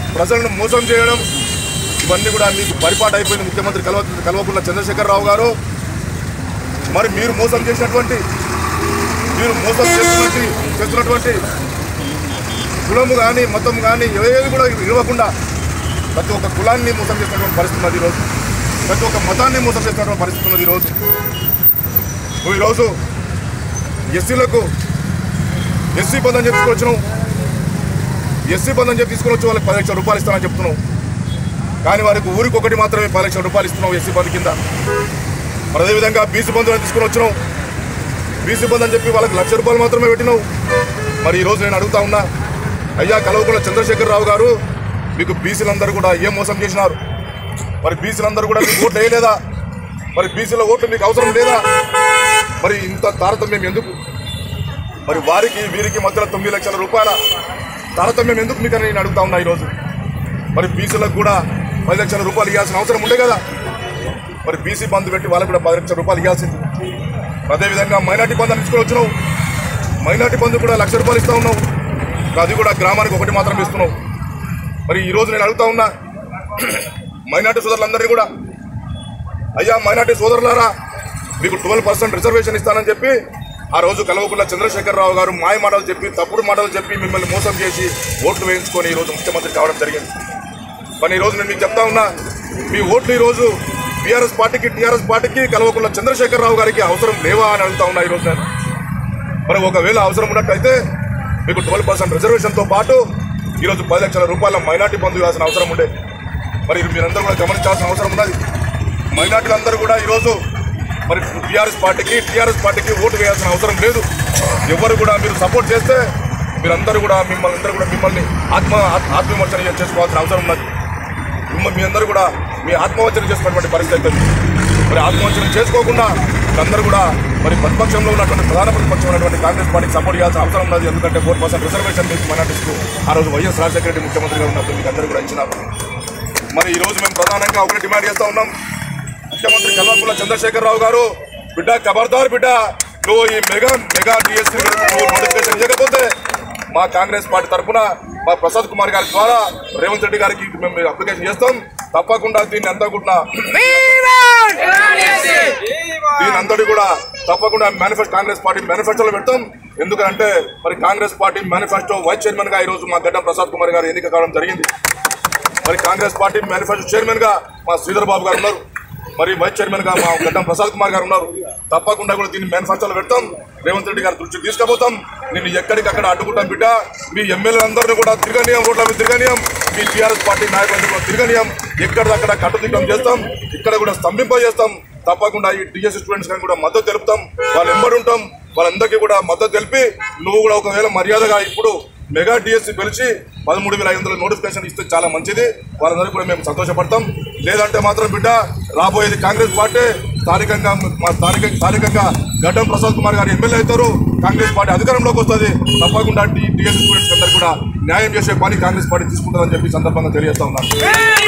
ప్రజలను మోసం చేయడం ఇవన్నీ కూడా మీకు పరిపాటు అయిపోయింది ముఖ్యమంత్రి కల్వ కల్వకుంట్ల చంద్రశేఖరరావు గారు మరి మీరు మోసం చేసినటువంటి మీరు మోసం చేస్తున్నటువంటి చేస్తున్నటువంటి కులము కానీ మతం కానీ ఏది కూడా ఇవ్వకుండా ప్రతి ఒక్క కులాన్ని మోసం చేసినటువంటి పరిస్థితి ఉన్నది ఈరోజు ప్రతి ఒక్క మతాన్ని మోసం చేసినటువంటి పరిస్థితి ఉన్నది ఈరోజు నువ్వు ఈరోజు ఎస్సీలకు ఎస్సీ బంధం చెప్పి తీసుకొచ్చినావు ఎస్సీ బంధం చెప్పి తీసుకొని వచ్చి వాళ్ళకి పది లక్షల రూపాయలు ఇస్తానని చెప్తున్నావు కానీ వారికి ఊరికి ఒకటి మాత్రమే పది లక్షల రూపాయలు ఇస్తున్నావు ఎస్సీ బంధు కింద మరి అదేవిధంగా బీసీ బంధువులను తీసుకొని వచ్చినావు బీసీ బంధు అని చెప్పి వాళ్ళకి లక్ష రూపాయలు మాత్రమే పెట్టినావు మరి ఈరోజు నేను అడుగుతా ఉన్నా అయ్యా కలవకుండా చంద్రశేఖరరావు గారు మీకు బీసీలందరూ కూడా ఏం మోసం చేసినారు మరి బీసీలందరూ కూడా మీకు ఓట్లు వేయలేదా మరి బీసీల ఓట్లు మీకు అవసరం లేదా మరి ఇంత తారతమ్యం ఎందుకు మరి వారికి వీరికి మధ్యలో తొమ్మిది లక్షల రూపాయల తారతమ్యం ఎందుకు మీకు అని నేను అడుగుతా ఉన్నా ఈరోజు మరి బీసీలకు కూడా పది లక్షల రూపాయలు ఇవ్వాల్సిన అవసరం ఉండే కదా మరి బీసీ బంధు పెట్టి వాళ్ళకు కూడా పది లక్షల రూపాయలు ఇవ్వాల్సింది అదేవిధంగా మైనార్టీ బంధు తీసుకుని వచ్చినావు మైనార్టీ బంధు కూడా లక్ష రూపాయలు ఇస్తా ఉన్నావు అది కూడా గ్రామానికి ఒకటి మాత్రం ఇస్తున్నావు మరి ఈరోజు నేను అడుగుతా ఉన్నా మైనార్టీ సోదరులందరినీ కూడా అయ్యా మైనార్టీ సోదరులారా మీకు ట్వెల్వ్ పర్సెంట్ రిజర్వేషన్ ఇస్తానని చెప్పి ఆ రోజు కలవకుండా చంద్రశేఖరరావు గారు మాయ మాటలు చెప్పి తప్పుడు మాటలు చెప్పి మిమ్మల్ని మోసం చేసి ఓట్లు వేయించుకొని ఈరోజు ముఖ్యమంత్రి కావడం జరిగింది మరి ఈరోజు నేను మీకు చెప్తా ఉన్నా మీ ఓట్లు ఈరోజు బీఆర్ఎస్ పార్టీకి టీఆర్ఎస్ పార్టీకి కలవకుండా చంద్రశేఖరరావు గారికి అవసరం లేవా అని అడుగుతా ఉన్నా ఈరోజు నేను మరి ఒకవేళ అవసరం ఉన్నట్టయితే మీకు ట్వెల్వ్ పర్సెంట్ రిజర్వేషన్తో పాటు ఈరోజు పది లక్షల రూపాయల మైనార్టీ బంధు ఇవ్వాల్సిన అవసరం ఉండే మరి ఇది మీరందరూ కూడా గమనించాల్సిన అవసరం ఉన్నది మైనార్టీలందరూ కూడా ఈరోజు మరి టీఆర్ఎస్ పార్టీకి టీఆర్ఎస్ పార్టీకి ఓటు వేయాల్సిన అవసరం లేదు ఎవరు కూడా మీరు సపోర్ట్ చేస్తే మీరందరూ కూడా మిమ్మల్ని అందరూ కూడా మిమ్మల్ని ఆత్మ ఆత్మ- ఆత్మవిమర్శన చేసుకోవాల్సిన అవసరం ఉన్నది మిమ్మ- మీ అందరూ కూడా మీ ఆత్మవంచన చేసుకున్నటువంటి పరిస్థితి అవుతుంది మరి ఆత్మవంచన చేసుకోకుండా అందరూ కూడా మరి ప్రతిపక్షంలో ఉన్నటువంటి ప్రధాన ప్రతిపక్షం ఉన్నటువంటి కాంగ్రెస్ పార్టీకి సపోర్ట్ చేయాల్సిన అవసరం ఉన్నది ఎందుకంటే ఫోర్ పర్సెంట్ రిజర్వేషన్ మీకు మైనార్టీస్కు ఆ రోజు వైఎస్ రాజశేఖర రెడ్డి ముఖ్యమంత్రిగా ఉన్నప్పుడు మీకు అందరూ కూడా ఇచ్చినారు మరి ఈ రోజు మేము ప్రధానంగా ఒకటి డిమాండ్ చేస్తా ఉన్నాం ముఖ్యమంత్రి కల్వకుంట్ల చంద్రశేఖరరావు గారు బిడ్డ ఖబర్దార్ బిడ్డ నువ్వు ఈ మెగా మెగా డిఎస్సీ నువ్వు నోటిఫికేషన్ ఇవ్వకపోతే మా కాంగ్రెస్ పార్టీ తరఫున మా ప్రసాద్ కుమార్ గారి ద్వారా రేవంత్ రెడ్డి గారికి మేము అప్లికేషన్ చేస్తాం తప్పకుండా దీన్ని అంతా కూడా దీని అంతటి కూడా తప్పకుండా మేనిఫెస్టో కాంగ్రెస్ పార్టీ మేనిఫెస్టోలో పెడతాం ఎందుకంటే మరి Congress party manifesto vice chairman గా ఈ రోజు మా గడ్డం ప్రసాద్ కుమార్ గారు ఎన్నిక కావడం జరిగింది మరి కాంగ్రెస్ పార్టీ మేనిఫెస్టో చైర్మన్ గా మా శ్రీధర్ బాబు గారు ఉన్నారు మరి వైస్ చైర్మన్ గా మా గడ్డం ప్రసాద్ కుమార్ గారు ఉన్నారు తప్పకుండా కూడా దీన్ని మేనిఫెస్టోలో పెడతాం రేవంత్ రెడ్డి గారి దృష్టికి తీసుకుపోతాం నేను ఎక్కడికక్కడ అడ్డుకుంటాం బిడ్డ మీ ఎమ్మెల్యేలందరినీ కూడా తిరగనీయం రోడ్ల మీద తిరగనీయం మీ టీఆర్ఎస్ పార్టీ నాయకులందరూ కూడా తిరగనీయం ఎక్కడిదక్కడ కట్టుదిట్టం చేస్తాం ఇక్కడ కూడా స్తంభింప చేస్తాం తప్పకుండా ఈ టీఎస్ స్టూడెంట్స్ కానీ కూడా మద్దతు తెలుపుతాం వాళ్ళు ఎంబడి ఉంటాం వాళ్ళందరికీ కూడా మద్దతు తెలిపి నువ్వు కూడా ఒకవేళ మర్యాదగా ఇప్పుడు మెగా డిఎస్సి పిలిచి పదమూడు వేల ఐదు వందల నోటిఫికేషన్ ఇస్తే చాలా మంచిది వాళ్ళందరికీ కూడా మేము సంతోషపడతాం లేదంటే మాత్రం బిడ్డ రాబోయేది కాంగ్రెస్ పార్టీ స్థానికంగా మా స్థానిక స్థానికంగా గడ్డం ప్రసాద్ కుమార్ గారు ఎమ్మెల్యే అవుతారు కాంగ్రెస్ పార్టీ అధికారంలోకి వస్తుంది తప్పకుండా టీఎస్ స్టూడెంట్స్ అందరికీ కూడా న్యాయం చేసే పని కాంగ్రెస్ పార్టీ తీసుకుంటుందని చెప్పి ఈ సందర్భంగా తెలియజేస్తా ఉన్నాను